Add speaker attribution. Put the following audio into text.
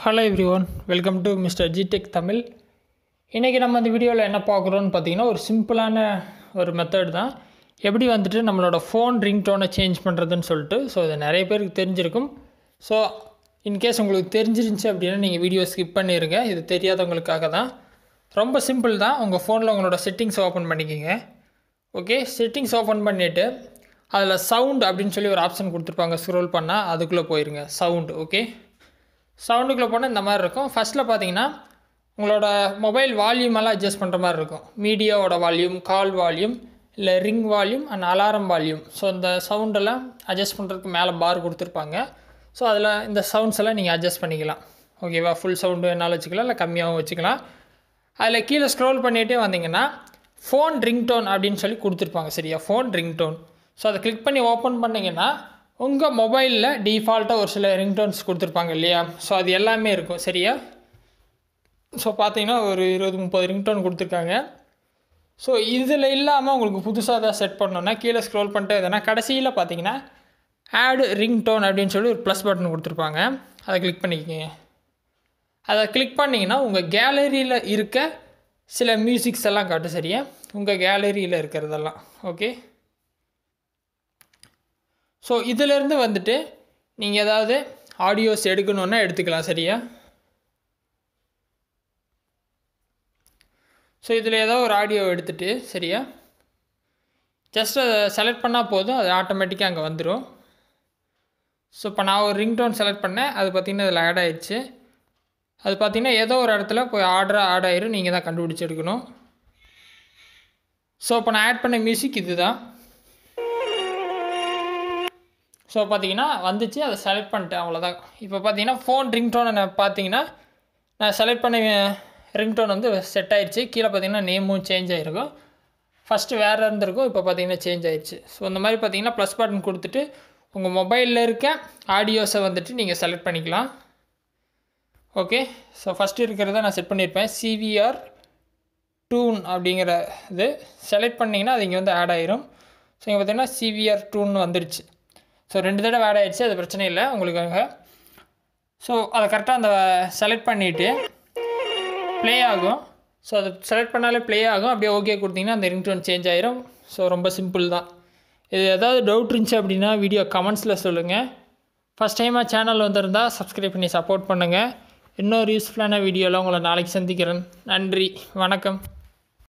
Speaker 1: hello every one welcome to mister G tech Tamil இன்றைக்கி நம்ம இந்த வீடியோவில் என்ன பார்க்குறோன்னு பார்த்தீங்கன்னா ஒரு சிம்பிளான ஒரு மெத்தட் தான் எப்படி வந்துட்டு நம்மளோட ஃபோன் ரிங்டோனை சேஞ்ச் பண்ணுறதுன்னு சொல்லிட்டு ஸோ இது நிறைய பேருக்கு தெரிஞ்சிருக்கும் ஸோ இன்கேஸ் உங்களுக்கு தெரிஞ்சிருந்துச்சு அப்படின்னா நீங்கள் வீடியோ ஸ்கிப் பண்ணிடுங்க இது தெரியாதவங்களுக்காக தான் ரொம்ப சிம்பிள் தான் உங்கள் ஃபோனில் உங்களோட செட்டிங்ஸ் ஓப்பன் பண்ணிக்கோங்க ஓகே செட்டிங்ஸ் ஓப்பன் பண்ணிவிட்டு அதில் சவுண்ட் அப்படின்னு சொல்லி ஒரு ஆப்ஷன் கொடுத்துருப்பாங்க ஸ்க்ரோல் பண்ணால் அதுக்குள்ளே போயிருங்க சவுண்ட் ஓகே சவுண்டுக்குள்ளே போனால் இந்த மாதிரி இருக்கும் ஃபஸ்ட்டில் பார்த்தீங்கன்னா உங்களோட மொபைல் வால்யூம் எல்லாம் அட்ஜஸ்ட் பண்ணுற மாதிரி இருக்கும் மீடியாவோட வால்யூம் கால் வால்யூம் இல்லை ring volume and alarm volume so இந்த சவுண்டெல்லாம் அட்ஜஸ்ட் பண்ணுறதுக்கு மேலே பார் கொடுத்துருப்பாங்க ஸோ அதில் இந்த சவுண்ட்ஸ் எல்லாம் நீங்கள் அட்ஜஸ்ட் பண்ணிக்கலாம் ஓகேவா ஃபுல் சவுண்டு வேணாலும் வச்சுக்கலாம் இல்லை கம்மியாகவும் வச்சுக்கலாம் அதில் கீழே ஸ்க்ரோல் பண்ணிகிட்டே வந்தீங்கன்னா ஃபோன் ரிங்டோன் அப்படின்னு சொல்லி கொடுத்துருப்பாங்க சரியா ஃபோன் ரிங்டோன் ஸோ அதை கிளிக் பண்ணி ஓப்பன் பண்ணிங்கன்னா உங்கள் மொபைலில் டிஃபால்ட்டாக ஒரு சில ரிங்டோன்ஸ் கொடுத்துருப்பாங்க இல்லையா ஸோ அது எல்லாமே இருக்கும் சரியா ஸோ பார்த்தீங்கன்னா ஒரு இருபது முப்பது ரிங்டோன் கொடுத்துருக்காங்க ஸோ இதில் இல்லாமல் உங்களுக்கு புதுசாக தான் செட் பண்ணணுன்னா கீழே ஸ்க்ரோல் பண்ணிட்டு எதுனா கடைசியில் பார்த்தீங்கன்னா ஆடு ரிங்டோன் அப்படின்னு சொல்லி ஒரு ப்ளஸ் பட்டன் கொடுத்துருப்பாங்க அதை கிளிக் பண்ணிக்கோங்க அதை கிளிக் பண்ணிங்கன்னா உங்கள் கேலரியில் இருக்க சில மியூசிக்ஸ் எல்லாம் காட்டும் சரியா உங்கள் கேலரியில் இருக்கிறதெல்லாம் ஓகே ஸோ இதிலேருந்து வந்துட்டு நீங்கள் ஏதாவது ஆடியோஸ் எடுக்கணுன்னா எடுத்துக்கலாம் சரியா ஸோ இதில் ஏதோ ஒரு ஆடியோ எடுத்துகிட்டு சரியா ஜஸ்ட் அதை செலக்ட் பண்ணால் போதும் அது ஆட்டோமேட்டிக்காக அங்கே வந்துடும் ஸோ இப்போ நான் ஒரு ரிங்டோன் செலக்ட் பண்ணேன் அது பார்த்திங்கன்னா இதில் ஆட் ஆயிடுச்சு அது பார்த்திங்கன்னா ஏதோ ஒரு இடத்துல போய் ஆர்டராக ஆட் ஆயிரும் நீங்கள் தான் கண்டுபிடிச்சி எடுக்கணும் ஸோ இப்போ நான் ஆட் பண்ண மியூசிக் இது தான் ஸோ பார்த்தீங்கன்னா வந்துச்சு அதை செலக்ட் பண்ணிட்டேன் அவ்வளோதான் இப்போ பார்த்தீங்கன்னா ஃபோன் ரிங்டோனை நான் பார்த்தீங்கன்னா நான் செலக்ட் பண்ண ரிங்டோன் வந்து செட் ஆயிடுச்சு கீழே பார்த்தீங்கன்னா நேமும் சேஞ்ச் ஆகிருக்கும் ஃபஸ்ட்டு வேறு இருந்திருக்கும் இப்போ பார்த்தீங்கன்னா சேஞ்ச் ஆயிடுச்சு ஸோ இந்த மாதிரி பார்த்தீங்கன்னா ப்ளஸ் பட்டன் கொடுத்துட்டு உங்கள் மொபைலில் இருக்க ஆடியோஸை வந்துட்டு நீங்கள் செலக்ட் பண்ணிக்கலாம் ஓகே ஸோ ஃபஸ்ட்டு இருக்கிறத நான் செட் பண்ணியிருப்பேன் சிவிஆர் டூன் அப்படிங்கிற இது செலக்ட் பண்ணிங்கன்னா அது இங்கே வந்து ஆட் ஆயிரும் ஸோ இங்கே பார்த்தீங்கன்னா சிவிஆர் டூன் வந்துருச்சு ஸோ ரெண்டு தடவை ஆட் ஆயிடுச்சு அது பிரச்சனை இல்லை உங்களுக்காக ஸோ அதை கரெக்டாக அந்த செலக்ட் பண்ணிவிட்டு ப்ளே ஆகும் ஸோ அது செலக்ட் பண்ணாலே ப்ளே ஆகும் அப்படியே ஓகே கொடுத்தீங்கன்னா அந்த ரிங்டோன் சேஞ்ச் ஆயிரும் ஸோ ரொம்ப சிம்பிள் தான் இது ஏதாவது டவுட் இருந்துச்சு அப்படின்னா வீடியோ கமெண்ட்ஸில் சொல்லுங்கள் ஃபஸ்ட் டைமாக சேனல் வந்திருந்தால் சப்ஸ்கிரைப் பண்ணி சப்போர்ட் பண்ணுங்கள் இன்னொரு யூஸ்ஃபுல்லான வீடியோவில் உங்களை நாளைக்கு சந்திக்கிறேன் நன்றி வணக்கம்